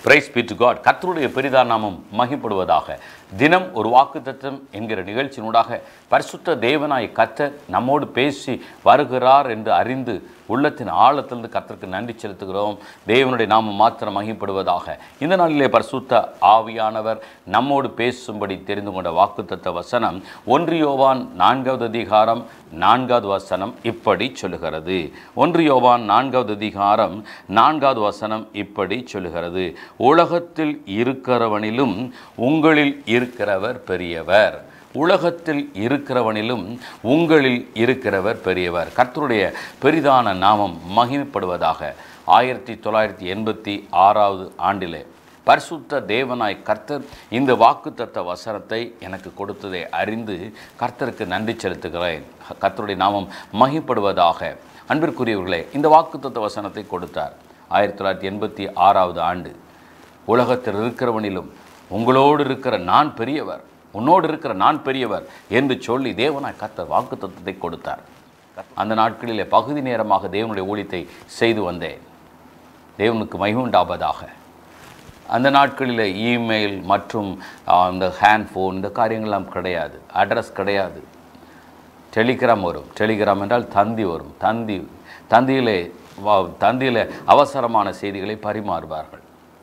price B to God கர்த்தருடைய பெரிதான நாமம் மகிப்படுவதாக தினம் ஒரு வாக்குத்தத்தம் என்கிற நிகழ்ச்சியினூடாக பரிசுத்த தேவனாய் கர்த்தர் நம்மோடு பேசி வருகிறார் என்று அறிந்து உள்ளத்தின் ஆழத்திலிருந்து கர்த்தருக்கு நன்றி செலுத்துகிறோம் தேவனுடைய நாமம் மாத்திரம் மகிப்படுவதாக இந்த நாளிலே பரிசுத்த ஆவியானவர் நம்மோடு பேசும்படி தெரிந்து கொண்ட வாக்குத்தத்த வசனம் ஒன்று யோவான் நான்காவது அதிகாரம் நான்காவது வசனம் இப்படி சொல்லுகிறது ஒன்று யோவான் நான்காவது அதிகாரம் நான்காவது வசனம் இப்படி சொல்லுகிறது உலகத்தில் இருக்கிறவனிலும் உங்களில் இருக்கிறவர் பெரியவர் உலகத்தில் இருக்கிறவனிலும் உங்களில் இருக்கிறவர் பெரியவர் கர்த்தருடைய பெரிதான நாமம் மகிமைப்படுவதாக ஆயிரத்தி தொள்ளாயிரத்தி எண்பத்தி ஆறாவது ஆண்டிலே பரிசுத்த தேவனாய் கர்த்தர் இந்த வாக்குத்தத்த வசனத்தை எனக்கு கொடுத்ததை அறிந்து கர்த்தருக்கு நன்றி செலுத்துகிறேன் கர்த்தருடைய நாமம் மகிப்படுவதாக அன்பிற்குரியவர்களே இந்த வாக்குத்தத்த வசனத்தை கொடுத்தார் ஆயிரத்தி தொள்ளாயிரத்தி எண்பத்தி ஆறாவது ஆண்டு உலகத்தில் இருக்கிறவனிலும் உங்களோடு இருக்கிற நான் பெரியவர் உன்னோடு இருக்கிற நான் பெரியவர் என்று சொல்லி தேவனாய் கர்த்தர் வாக்குத்தத்தத்தை கொடுத்தார் அந்த நாட்களிலே பகுதி நேரமாக தேவனுடைய ஊழியத்தை செய்து வந்தேன் தேவனுக்கு மகிமுண்டாவதாக அந்த நாட்களில் இமெயில் மற்றும் ஆ, இந்த ஹேண்ட்ஃபோன் இந்த காரியங்கள்லாம் கிடையாது அட்ரஸ் கிடையாது டெலிகிராம் வரும் டெலிகிராம் என்றால் தந்தி வரும் தந்தி தந்தியிலே வா- தந்தியிலே அவசரமான செய்திகளை பரிமாறுவார்கள்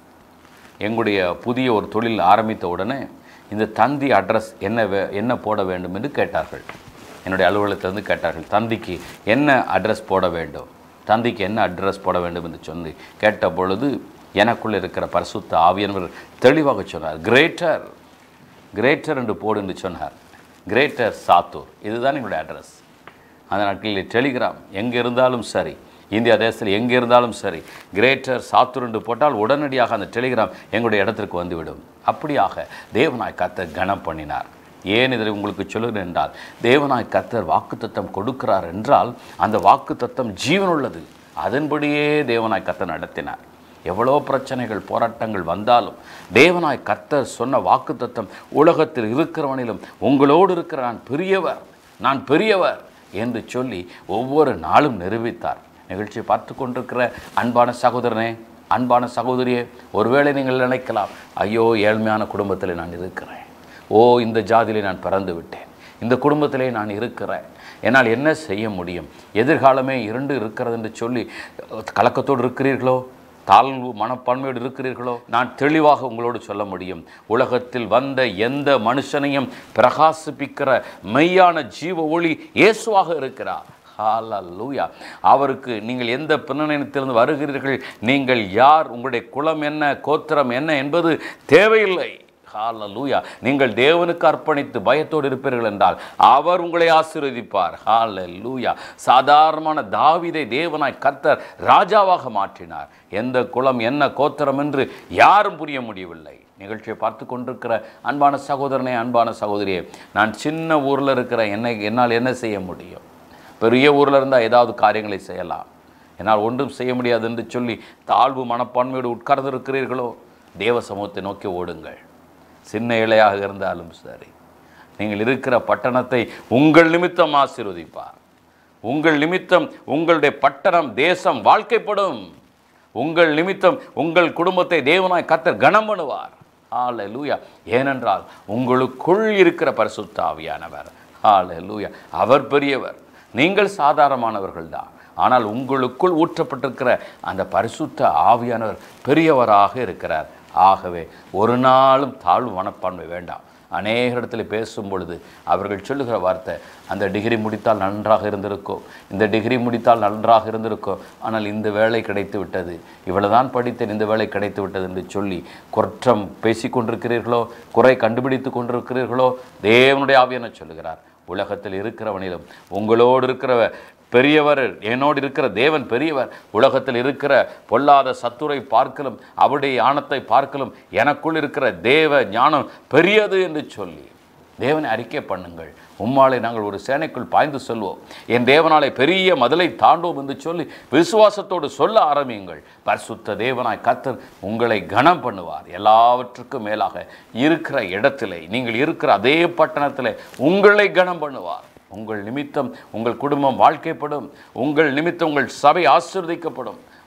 எங்களுடைய புதிய ஒரு தொழில் ஆரம்பித்த உடனே இந்த தந்தி அட்ரஸ் என்ன வே- என்ன போட வேண்டும் என்று கேட்டார்கள் என்னுடைய அலுவலகத்திலிருந்து கேட்டார்கள் தந்திக்கு என்ன அட்ரஸ் போட வேண்டும் தந்திக்கு என்ன அட்ரஸ் போட வேண்டும் என்று சொல்லி கேட்ட பொழுது எனக்குள் இருக்கிற பரிசுத்த ஆவியன்வர் தெளிவாக சொன்னார் கிரேட்டர் கிரேட்டர் என்று போடு என்று சொன்னார் கிரேட்டர் சாத்தூர் இதுதான் எங்களுடைய அட்ரஸ் அந்த நாட்களில் டெலிகிராம் எங்கே இருந்தாலும் சரி இந்தியா தேசத்தில் எங்கே இருந்தாலும் சரி கிரேட்டர் சாத்தூர் என்று போட்டால் உடனடியாக அந்த டெலிகிராம் எங்களுடைய இடத்திற்கு வந்துவிடும் அப்படியாக தேவனாய் கர்த்தர் கனம் பண்ணினார் ஏன் இதை உங்களுக்கு சொல்லுகிறேன் என்றால் தேவனாய் கர்த்தர் வாக்குத்தத்தம் கொடுக்கிறார் என்றால் அந்த வாக்குத்தத்தம் ஜீவனுள்ளது அதன்படியே தேவனாய் கர்த்தர் நடத்தினார் எவ்வளோ பிரச்சனைகள் போராட்டங்கள் வந்தாலும் தேவனாய் கர்த்தர் சொன்ன வாக்குத்தத்தம் உலகத்தில் இருக்கிறவனிலும் உங்களோடு இருக்கிற நான் பெரியவர் நான் பெரியவர் என்று சொல்லி ஒவ்வொரு நாளும் நிரூபித்தார் நிகழ்ச்சியை பார்த்து கொண்டிருக்கிற அன்பான சகோதரனே அன்பான சகோதரியே ஒருவேளை நீங்கள் நினைக்கலாம் ஐயோ ஏழ்மையான குடும்பத்தில் நான் இருக்கிறேன் ஓ இந்த ஜாதியிலே நான் பிறந்து விட்டேன் இந்த குடும்பத்திலே நான் இருக்கிறேன் என்னால் என்ன செய்ய முடியும் எதிர்காலமே இரண்டு இருக்கிறது என்று சொல்லி கலக்கத்தோடு இருக்கிறீர்களோ தாழ்வு மனப்பான்மையோடு இருக்கிறீர்களோ நான் தெளிவாக உங்களோடு சொல்ல முடியும் உலகத்தில் வந்த எந்த மனுஷனையும் பிரகாசிப்பிக்கிற மெய்யான ஜீவ ஒளி இயேசுவாக இருக்கிறார் ஹalleluya அவருக்கு நீங்கள் எந்த பின்னணியத்திலிருந்து வருகிறீர்கள் நீங்கள் யார் உங்களுடைய குலம் என்ன கோத்திரம் என்ன என்பது தேவையில்லை ஹalleluya நீங்கள் தேவனுக்கு அர்ப்பணித்து பயத்தோடு இருப்பீர்கள் என்றால் அவர் உங்களை ஆசீர்வதிப்பார் ஹalleluya சாதாரணமான தாவீதை தேவனாய் கர்த்தர் ராஜாவாக மாற்றினார் எந்த குலம் என்ன கோத்திரம் என்று யாரும் புரிய முடியவில்லை நிகழ்ச்சியை பார்த்து கொண்டிருக்கிற அன்பான சகோதரனே அன்பான சகோதரியே நான் சின்ன ஊரில் இருக்கிற என்னை என்னால் என்ன செய்ய முடியும் பெரிய ஊரில் இருந்தால் ஏதாவது காரியங்களை செய்யலாம் என்னால் ஒன்றும் செய்ய முடியாது என்று சொல்லி தாழ்வு மனப்பான்மையோடு உட்கார்ந்து இருக்கிறீர்களோ தேவ சமூகத்தை நோக்கி ஓடுங்கள் சின்ன இலையாக இருந்தாலும் சரி நீங்கள் இருக்கிற பட்டணத்தை உங்கள் நிமித்தம் ஆசீர்வதிப்பார் உங்கள் நிமித்தம் உங்களுடைய பட்டணம் தேசம் வாழ்க்கைப்படும் உங்கள் நிமித்தம் உங்கள் குடும்பத்தை தேவனாய் கத்தர் கனம் பண்ணுவார் ஹalleluya ஏனென்றால் உங்களுக்குள் இருக்கிற பரிசுத்த ஆவியானவர் ஹalleluya அவர் பெரியவர் நீங்கள் சாதாரணமானவர்கள் தான் ஆனால் உங்களுக்குள் ஊற்றப்பட்டிருக்கிற அந்த பரிசுத்த ஆவியானவர் பெரியவராக இருக்கிறார் ஆகவே ஒரு நாளும் தாழ்வு மனப்பான்மை வேண்டாம் அநேக இடத்துல பேசும் பொழுது அவர்கள் சொல்லுகிற வார்த்தை அந்த டிகிரி முடித்தால் நன்றாக இருந்திருக்கும் இந்த டிகிரி முடித்தால் நன்றாக இருந்திருக்கும் ஆனால் இந்த வேலை கிடைத்து விட்டது இவ்வளவுதான் படித்தேன் இந்த வேலை கிடைத்து விட்டது என்று சொல்லி குற்றம் பேசி கொண்டிருக்கிறீர்களோ குறை கண்டுபிடித்து கொண்டிருக்கிறீர்களோ தேவனுடைய ஆவியான சொல்லுகிறார் உலகத்தில் இருக்கிறவனிலும் உங்களோடு இருக்கிற பெரியவர் என்னோடு இருக்கிற தேவன் பெரியவர் உலகத்தில் இருக்கிற பொல்லாத சத்துரை பார்க்கலும் அவருடைய ஞானத்தை பார்க்கலும் எனக்குள் இருக்கிற தேவ ஞானம் பெரியது என்று சொல்லி தேவனை அறிக்கை பண்ணுங்கள் உம்மாலை நாங்கள் ஒரு சேனைக்குள் பாய்ந்து செல்வோம் என் தேவனாலே பெரிய மதிலை தாண்டோம் என்று சொல்லி விசுவாசத்தோடு சொல்ல ஆரம்பியுங்கள் பரிசுத்த தேவனாய் கர்த்தர் உங்களை கனம் பண்ணுவார் எல்லாவற்றுக்கும் மேலாக இருக்கிற இடத்திலே நீங்கள் இருக்கிற அதே பட்டணத்திலே உங்களை கனம் பண்ணுவார் உங்கள் நிமித்தம் உங்கள் குடும்பம் வாழ்க்கைப்படும் உங்கள் நிமித்தம் உங்கள் சபை ஆசீர்வதிக்கப்படும்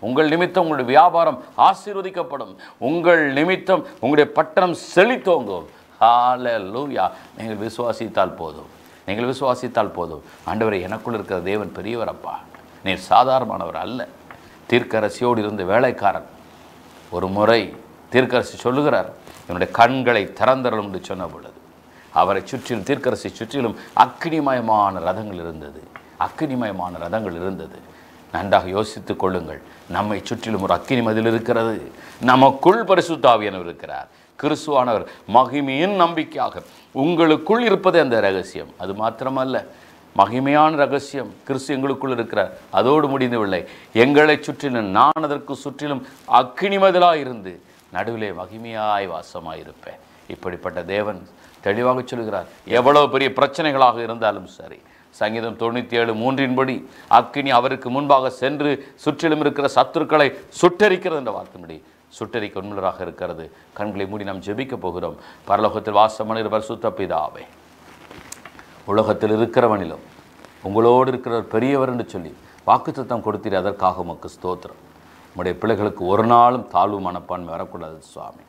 உங்கள் நிமித்தம் உங்களுடைய வியாபாரம் ஆசீர்வதிக்கப்படும் உங்கள் நிமித்தம் உங்களுடைய பட்டணம் செழித்தோங்கும் ஹalleluya நீங்கள் விசுவாசித்தால் போதும் நீங்கள் விசுவாசித்தால் போதும் ஆண்டவரே எனக்குள் இருக்கிற தேவன் பெரியவர் அப்பா நீர் சாதாரணமானவர் அல்ல தீர்க்கரசியோடு இருந்த வேலைக்காரன் ஒரு முறை தீர்க்கரசி சொல்லுகிறார் என்னுடைய கண்களை திறந்தரலும் என்று சொன்ன பொழுது அவரை சுற்றிலும் தீர்க்கரசி சுற்றிலும் அக்கினிமயமான ரதங்கள் இருந்தது அக்கினிமயமான ரதங்கள் இருந்தது நன்றாக யோசித்துக் கொள்ளுங்கள் நம்மை சுற்றிலும் ஒரு அக்கினி மதில் இருக்கிறது நமக்குள் பரிசுத்தாவியனவர் இருக்கிறார் கிறிஸ்துவானவர் மகிமையின் நம்பிக்கையாக உங்களுக்குள் இருப்பதே அந்த ரகசியம் அது மாத்திரமல்ல மகிமையான ரகசியம் கிறிஸ்து எங்களுக்குள் இருக்கிறார் அதோடு முடிந்தவில்லை எங்களை சுற்றிலும் நான் அதற்கு சுற்றிலும் அக்கினிமதிலாக இருந்து நடுவிலே மகிமையாய் வாசமாயிருப்பேன் இப்படிப்பட்ட தேவன் தெளிவாக சொல்கிறார் எவ்வளவு பெரிய பிரச்சனைகளாக இருந்தாலும் சரி சங்கீதம் தொண்ணூற்றி ஏழு மூன்றின்படி அக்கினி அவருக்கு முன்பாக சென்று சுற்றிலும் இருக்கிற சத்துருக்களை சுட்டரிக்கிறது என்ற வார்த்தையின்படி சுட்டரிக்க உண்மையாக இருக்கிறது கண்களை மூடி நாம் ஜெபிக்க போகிறோம் பரலோகத்தில் வாசமனிர் பரிசுத்த பிதாவே உலகத்தில் இருக்கிறவனிலும் உங்களோடு இருக்கிறவர் பெரியவர் என்று சொல்லி வாக்குத்தத்தம் கொடுத்தீர் அதற்காக உமக்கு ஸ்தோத்திரம் உம்முடைய பிள்ளைகளுக்கு ஒரு நாளும் தாழ்வு மனப்பான்மை வரக்கூடாது சுவாமி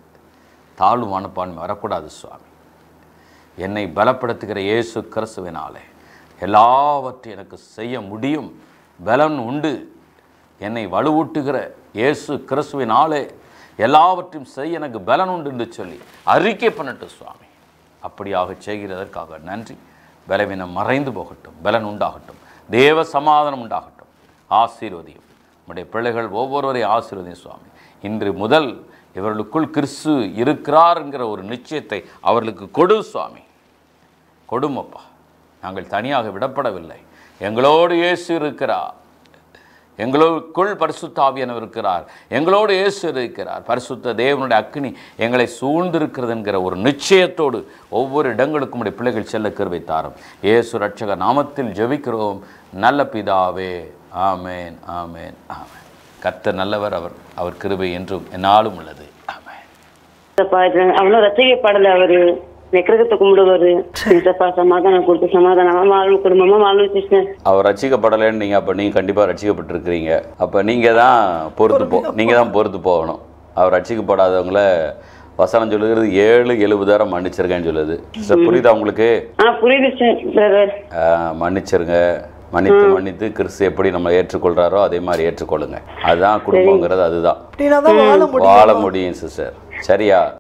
தாழ்வு மனப்பான்மை வரக்கூடாது சுவாமி என்னை பலப்படுத்துகிற இயேசு கிறிஸ்துவினாலே எல்லாவற்றையும் எனக்கு செய்ய முடியும் பலன் உண்டு என்னை வலுவூட்டுகிற இயேசு கிறிஸ்துவினாலே எல்லாவற்றையும் செய்ய எனக்கு பலன் உண்டு என்று சொல்லி அறிக்கை பண்ணட்டும் சுவாமி அப்படியாக செய்கிறதற்காக நன்றி பலவீனம் மறைந்து போகட்டும் பலன் உண்டாகட்டும் தேவ சமாதானம் உண்டாகட்டும் ஆசீர்வதியும் நம்முடைய பிள்ளைகள் ஒவ்வொருவரையும் ஆசீர்வதியும் சுவாமி இன்று முதல் இவர்களுக்குள் கிறிஸ்து இருக்கிறார் என்கிற ஒரு நிச்சயத்தை அவர்களுக்கு கொடு சுவாமி கொடுமப்பா நாங்கள் தனியாக விடப்படவில்லை எங்களோடு இயேசு இருக்கிறார் எங்களுக்குள் பரிசுத்த ஆவியானவர் இருக்கிறார் எங்களோடு இயேசு இருக்கிறார் பரிசுத்த தேவனுடைய அக்கினி எங்களை சூழ்ந்திருக்கிறது என்கிற ஒரு நிச்சயத்தோடு ஒவ்வொரு இடங்களுக்கும் உடைய பிள்ளைகள் செல்ல கருவை தாரும் இயேசு ரட்சக நாமத்தில் ஜெபிக்கிறோம் நல்ல பிதாவே ஆமேன் ஆமேன் ஆமேன் கர்த்தர் நல்லவர் அவர் அவர் கிருபை என்றும் என்னாலும் உள்ளது ஆமேன் ஏசப்பா, இது அவனும் ரசிக்கப்படல அவரு நெக்கிரகத்தை கும்பிடுவாரு ஏசப்பா சமாதானம் கொடுத்து சமாதானமா வாழும் குடும்பமா வாழும் சிஸ்டர் அவர் ரசிக்கப்படலைன்னு நீங்கள் அப்போ நீங்கள் கண்டிப்பாக ரசிக்கப்பட்டிருக்கிறீங்க அப்போ நீங்கள் தான் பொறுத்து போ நீங்கள் தான் பொறுத்து போகணும் அவர் ரசிக்கப்படாதவங்கள வசனம் சொல்லுகிறது ஏழு எழுபதாயிரம் மன்னிச்சிருக்கேன்னு சொல்லுது சார் புரியுதா உங்களுக்கு ஆ புரியுது சார் பிரதர் ஆஹ், மன்னிச்சிருங்க மன்னித்து மன்னித்து கிறிஸ்து எப்படி நம்ம ஏற்றுக்கொள்றாரோ அதே மாதிரி ஏற்றுக்கொள்ளுங்க அதுதான் குடும்பங்கிறது அதுதான் அப்படின்னா தான் வாழ முடியும் வாழ முடியும் சிஸ்டர் சரியா